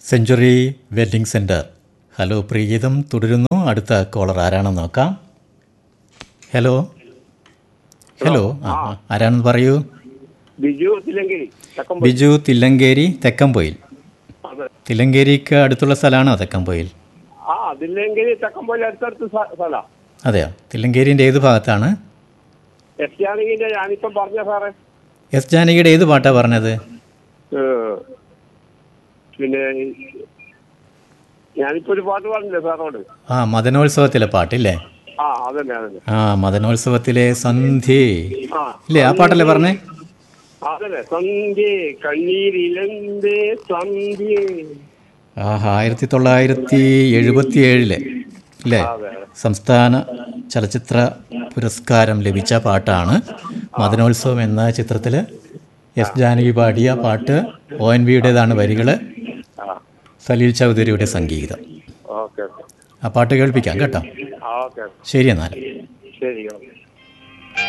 century Wedding Centre hello പ്രീഗീതം തുടരുന്നു അടുത്ത കോളർ ആരാണെന്ന് നോക്കാം ഹലോ ഹലോ ആ ആ, ആരാണെന്ന് പറയൂ ബിജു തില്ലങ്കേരി ചക്കം ബിജു തില്ലങ്കേരി തെക്കംപൊയിൽ അതെ തില്ലങ്കേരിക്ക് അടുത്തുള്ള സ്ഥലമാണോ തെക്കംപൊയിൽ ആ തില്ലങ്കേരി ചക്കം പോലെ അടുത്തടുത്ത് സ്ഥല അതെയോ തില്ലങ്കേരിൻ്റെ ഏത് ഭാഗത്താണ് എസ് ആണെങ്കിൽ ഞാനിപ്പം പറഞ്ഞ സാറേ എസ് ജാനകിയുടെ ഏത് പാട്ടാണ് പറഞ്ഞത് ഏ, പിന്നെ ഞാനിപ്പോ ഒരു പാട്ട് പറഞ്ഞില്ലേ സാറോട് ആ മദനോത്സവത്തിലെ പാട്ടില്ലേ ആ അതന്നെ അതന്നെ ആ മദനോത്സവത്തിലെ സന്ധ്യേ ആ ഇല്ലേ ആ പാട്ടല്ലേ പറഞ്ഞേ അതന്നെ സന്ധ്യേ കണ്ണീരിലെന്തേ സന്ധ്യേ ആഹാ ആയിരത്തി തൊള്ളായിരത്തി എഴുപത്തി ഏഴില് അല്ലേ അതെ സംസ്ഥാന ചലച്ചിത്ര പുരസ്കാരം ലഭിച്ച പാട്ടാണ് മദനോത്സവം എന്ന ചിത്രത്തിൽ എസ് ജാനകി പാടിയ പാട്ട് ഒ എൻ വിയുടേതാണ് വരികൾ ആ സലീൽ ചൗധരിയുടെ സംഗീതം ഓക്കെ ഓക്കെ ആ പാട്ട് കേൾപ്പിക്കാം കേട്ടോ ആ ഓക്കെ ശരി എന്നാൽ ശരി ഓക്കെ